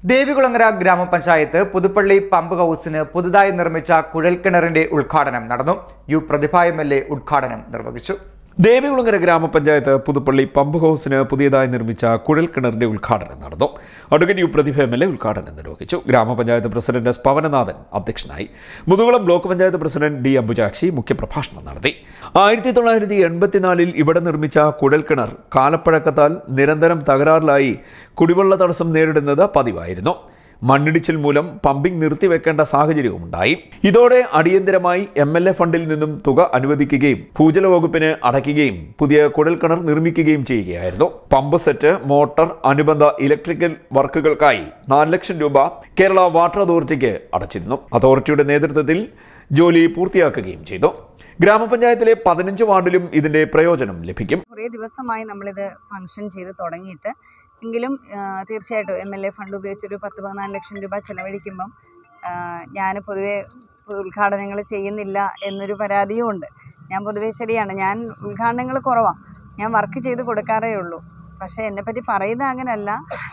ദേവികുളങ്ങര ഗ്രാമപഞ്ചായത്ത് പുതുപ്പള്ളി പമ്പ് ഹൗസിന് പുതുതായി നിർമ്മിച്ച കുഴൽക്കിണറിന്റെ ഉദ്ഘാടനം നടന്നു U Prathibha M L A ഉദ്ഘാടനം നിർവഹിച്ചു ദേവികുളങ്ങര ഗ്രാമപഞ്ചായത്ത് പുതുപ്പള്ളി പമ്പ് ഹൗസിന് പുതിയതായി നിർമ്മിച്ച കുഴൽക്കിണറിന്റെ ഉദ്ഘാടനം നടന്നു advocate U Prathibha M L A ഉദ്ഘാടനം നിർവഹിച്ചു ഗ്രാമപഞ്ചായത്ത് പ്രസിഡന്റ് എസ് പവനനാഥൻ അധ്യക്ഷനായി Muthukulam block panchayat president D Ambujakshi മുഖ്യപ്രഭാഷണം നടത്തി ആയിരത്തി തൊള്ളായിരത്തി എൺപത്തിനാലിൽ ഇവിടെ നിർമ്മിച്ച കുഴൽക്കിണർ കാലപ്പഴക്കത്താൽ നിരന്തരം തകരാറിലായി കുടിവെള്ള തടസ്സം നേരിടുന്നത് പതിവായിരുന്നു മണ്ണിടിച്ചിൽ മൂലം പമ്പിംഗ് നിർത്തിവെക്കേണ്ട സാഹചര്യവുമുണ്ടായി ഇതോടെ അടിയന്തരമായി എം എൽ എ ഫണ്ടിൽ നിന്നും തുക അനുവദിക്കുകയും ഭൂജല വകുപ്പിന് അടയ്ക്കുകയും പുതിയ കുഴൽക്കിണർ നിർമ്മിക്കുകയും ചെയ്യുകയായിരുന്നു പമ്പ് സെറ്റ് മോട്ടോർ അനുബന്ധ ഇലക്ട്രിക്കൽ വർക്കുകൾക്കായി നാല് ലക്ഷം രൂപ കേരള വാട്ടർ അതോറിറ്റിക്ക് അടച്ചിരുന്നു അതോറിറ്റിയുടെ നേതൃത്വത്തിൽ ജോലി പൂർത്തിയാക്കുകയും ചെയ്തു ഗ്രാമപഞ്ചായത്തിലെ പതിനഞ്ച് വാർഡിലും ഇതിന്റെ പ്രയോജനം ലഭിക്കും കുറേ ദിവസമായി നമ്മളിത് ഫംഗ്ഷൻ ചെയ്ത് തുടങ്ങിയിട്ട് എങ്കിലും ആ, തീർച്ചയായിട്ടും എം എൽ എ ഫണ്ട് ഉപയോഗിച്ചൊരു പത്ത് പതിനാല് ലക്ഷം രൂപ ചെലവഴിക്കുമ്പം ഞാൻ പൊതുവേ ഉദ്ഘാടനങ്ങൾ ചെയ്യുന്നില്ല എന്നൊരു പരാതിയും ഉണ്ട് ഞാൻ പൊതുവേ ശരിയാണ് ഞാൻ ഉദ്ഘാടനങ്ങൾ കുറവാണ് ഞാൻ വർക്ക് ചെയ്ത് കൊടുക്കാറേ ഉള്ളൂ പക്ഷേ എന്നെപ്പറ്റി പറയുന്നത് അങ്ങനെയല്ല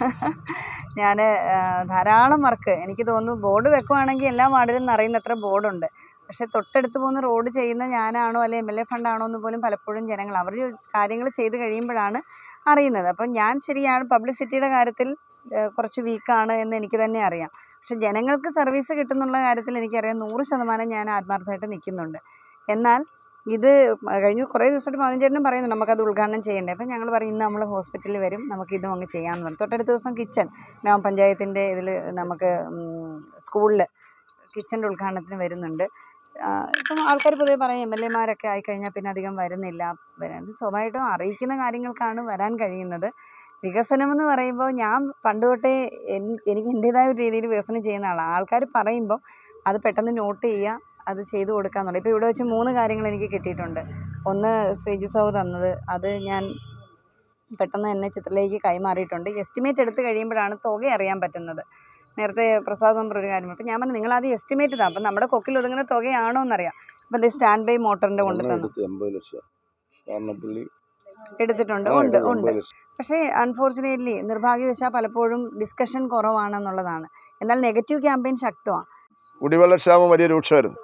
ഞാൻ ധാരാളം വർക്ക് എനിക്ക് തോന്നുന്നു ബോർഡ് വെക്കുവാണെങ്കിൽ എല്ലാ വാർഡിലും നിറയുന്നത്ര ബോർഡുണ്ട് പക്ഷേ തൊട്ടടുത്ത് പോകുന്ന റോഡ് ചെയ്യുന്ന ഞാനാണോ അല്ലെ എം എൽ എ ഫണ്ടാണോ എന്ന് പോലും പലപ്പോഴും ജനങ്ങൾ അവർ കാര്യങ്ങൾ ചെയ്ത് കഴിയുമ്പോഴാണ് അറിയുന്നത് അപ്പം ഞാൻ ശരിയാണ് പബ്ലിസിറ്റിയുടെ കാര്യത്തിൽ ഏഹ്, കുറച്ച് വീക്കാണ് എന്ന് എനിക്ക് തന്നെ അറിയാം പക്ഷെ ജനങ്ങൾക്ക് സർവീസ് കിട്ടുന്നുള്ള കാര്യത്തിൽ എനിക്കറിയാം നൂറ് ശതമാനം ഞാൻ ആത്മാർത്ഥമായിട്ട് നിൽക്കുന്നുണ്ട് എന്നാൽ ഇത് കഴിഞ്ഞ കുറേ ദിവസമായിട്ട് പതിനഞ്ചേട്ടനും പറയുന്നു നമുക്കത് ഉദ്ഘാടനം ചെയ്യണ്ടേ അപ്പം ഞങ്ങൾ പറയും ഇന്ന് നമ്മൾ ഹോസ്പിറ്റലിൽ വരും നമുക്ക് ഇതും അങ്ങ് ചെയ്യാമെന്ന് പറഞ്ഞു തൊട്ടടുത്ത ദിവസം കിച്ചൺ ഗ്രാമപഞ്ചായത്തിൻ്റെ ഇതിൽ നമുക്ക് സ്കൂളിൽ കിച്ചൻ്റെ ഉദ്ഘാടനത്തിന് വരുന്നുണ്ട് ആ, ഇപ്പം ആൾക്കാർ പൊതുവെ പറയും എം എൽ എമാരൊക്കെ ആയിക്കഴിഞ്ഞാൽ പിന്നെ അധികം വരുന്നില്ല വരുന്നത് സ്വാഭാവികമായിട്ടും അറിയിക്കുന്ന കാര്യങ്ങൾക്കാണ് വരാൻ കഴിയുന്നത് വികസനം എന്ന് പറയുമ്പോൾ ഞാൻ പണ്ട് തൊട്ടേ എൻ- എനിക്ക് എൻ്റെതായ ഒരു രീതിയിൽ വികസനം ചെയ്യുന്ന ആളാണ് ആൾക്കാർ പറയുമ്പോൾ അത് പെട്ടെന്ന് നോട്ട് ചെയ്യുക അത് ചെയ്തു കൊടുക്കാന്നുണ്ട് ഇപ്പോൾ ഇവിടെ വെച്ച് മൂന്ന് കാര്യങ്ങൾ എനിക്ക് കിട്ടിയിട്ടുണ്ട് ഒന്ന് ശ്രീജിസൗ തന്നത് അത് ഞാൻ പെട്ടെന്ന് തന്നെ ചിത്രത്തിലേക്ക് കൈമാറിയിട്ടുണ്ട് എസ്റ്റിമേറ്റ് എടുത്ത് കഴിയുമ്പോഴാണ് തുക അറിയാൻ പറ്റുന്നത് നേരത്തെ പ്രസാദ് മെമ്പർ ഒരു കാര്യം അപ്പം ഞാൻ പറഞ്ഞു നിങ്ങൾ ആദ്യം എസ്റ്റിമേറ്റ് താ അപ്പം നമ്മുടെ കൊക്കിൽ ഒതുങ്ങുന്ന തുകയാണോ എന്നറിയാം അപ്പം ഇത് സ്റ്റാൻഡ് ബൈ മോട്ടറിൻ്റെ കൊണ്ട് തന്നു എടുത്ത് എൺപത് ലക്ഷം വാരണപ്പള്ളി എടുത്തിട്ടുണ്ട് ആ, ഉണ്ട് എടുത്ത് ഉണ്ട് എൺപത് ലക്ഷം പക്ഷേ അൺഫോർച്ചുനേറ്റ്ലി നിർഭാഗ്യവശാൽ പലപ്പോഴും ഡിസ്കഷൻ കുറവാണെന്നുള്ളതാണ് എന്നാൽ നെഗറ്റീവ് ക്യാമ്പയിൻ ശക്തമാണ് കുടിവെള്ളക്ഷാമം വലിയ രൂക്ഷമായിരുന്നു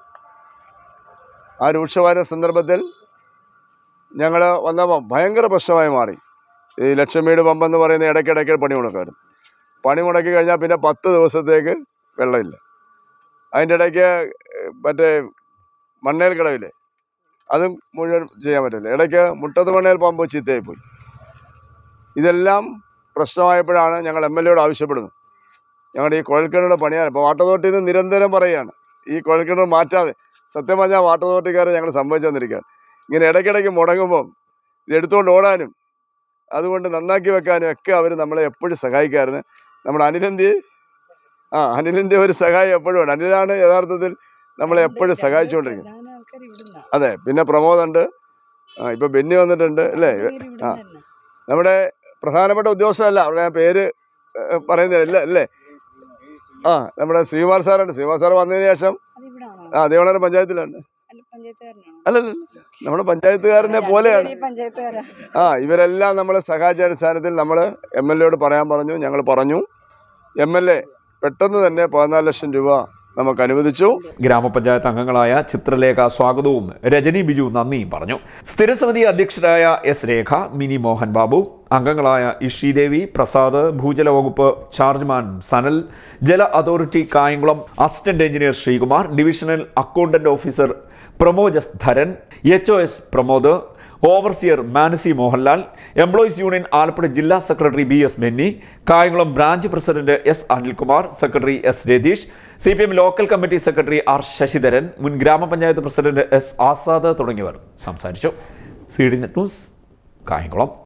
ആ രൂക്ഷമായ സന്ദർഭത്തിൽ ഞങ്ങൾ വന്നപ്പോൾ ഭയങ്കര പ്രശ്നമായി മാറി ഈ ലക്ഷമീട് പമ്പെന്ന് പറയുന്ന ഇടയ്ക്കിടയ്ക്ക് പണി മുടക്കായിരുന്നു പണി മുടക്കി കഴിഞ്ഞാൽ പിന്നെ പത്ത് ദിവസത്തേക്ക് വെള്ളമില്ല അതിൻ്റെ ഇടയ്ക്ക് മറ്റേ മണ്ണേൽ കിടവില്ലേ അതും മുഴുവൻ ചെയ്യാൻ പറ്റില്ല ഇടയ്ക്ക് മുട്ടത്ത് മണ്ണേൽ പമ്പ് ചീത്തയായി പോയി ഇതെല്ലാം പ്രശ്നമായപ്പോഴാണ് ഞങ്ങൾ എം എൽ എയോട് ആവശ്യപ്പെടുന്നത് ഞങ്ങളുടെ ഈ കുഴൽക്കിണറുടെ പണിയാണ് ഇപ്പോൾ വാട്ടർ അതോറിറ്റിയിൽ നിന്ന് നിരന്തരം പറയുകയാണ് ഈ കുഴൽക്കിണർ മാറ്റാതെ സത്യം പറഞ്ഞാൽ വാട്ടർ അതോറിറ്റിക്കാരെ ഞങ്ങൾ സംഭവിച്ചു തന്നിരിക്കുകയാണ് ഇങ്ങനെ ഇടയ്ക്കിടയ്ക്ക് മുടങ്ങുമ്പം ഇത് എടുത്തുകൊണ്ട് ഓടാനും അതുകൊണ്ട് നന്നാക്കി വെക്കാനും ഒക്കെ അവർ നമ്മളെ എപ്പോഴും സഹായിക്കായിരുന്നു നമ്മുടെ അനിലന്തി ആ അനിലിൻ്റെ ഒരു സഹായം എപ്പോഴും ഉണ്ട് അനിലാണ് യഥാർത്ഥത്തിൽ നമ്മളെ എപ്പോഴും സഹായിച്ചുകൊണ്ടിരിക്കുന്നത് അതെ പിന്നെ പ്രമോദുണ്ട് ആ ഇപ്പോൾ ബെന്നി വന്നിട്ടുണ്ട് അല്ലേ ആ. നമ്മുടെ പ്രധാനപ്പെട്ട ഉദ്യോഗസ്ഥരല്ല അവിടെ ഞാൻ പേര് ഏഹ്, പറയുന്നില്ല അല്ലേ അല്ലേ ആ നമ്മുടെ ശ്രീകുമാർ സാറുണ്ട് ശ്രീകുമാർ സാർ വന്നതിന് ശേഷം ആ ദേവണാരം പഞ്ചായത്തിലാണ് അല്ലല്ല നമ്മുടെ പഞ്ചായത്തുകാരനെ പോലെയാണ് പഞ്ചായത്തുകാരാ ആ ഇവരെല്ലാം നമ്മളെ സഹായിച്ച അടിസ്ഥാനത്തിൽ നമ്മൾ എം എൽ എയോട് പറയാൻ പറഞ്ഞു ഞങ്ങൾ പറഞ്ഞു എം എൽ എ പെട്ടെന്ന് തന്നെ പതിനാല് ലക്ഷം രൂപ നമുക്ക് അനുവദിച്ചു ഗ്രാമപഞ്ചായത്ത് അംഗങ്ങളായ ചിത്രലേഖ സ്വാഗതവും രജനി ബിജു നന്ദിയും പറഞ്ഞു സ്ഥിരസമിതി അധ്യക്ഷരായ എസ് രേഖ മിനി മോഹൻ ബാബു അംഗങ്ങളായ ഇഷീദേവി പ്രസാദ് ഭൂജല വകുപ്പ് ചാർജ്മാൻ സനൽ ജല authority Kayamkulam assistant engineer Sreekumar divisional accountant officer Pramoj S Dharan H O S Pramod overseer Manasi Mohanlal employees union Alappuzha ജില്ലാ secretary B S Menni Kayamkulam branch president S Anilkumar secretary S Ratheesh C P M local committee secretary R Sasidharan മുൻ ഗ്രാമപഞ്ചായത്ത് പ്രസിഡന്റ് എസ് ആസാദ് തുടങ്ങിയവർ സംസാരിച്ചു C D net news Kayamkulam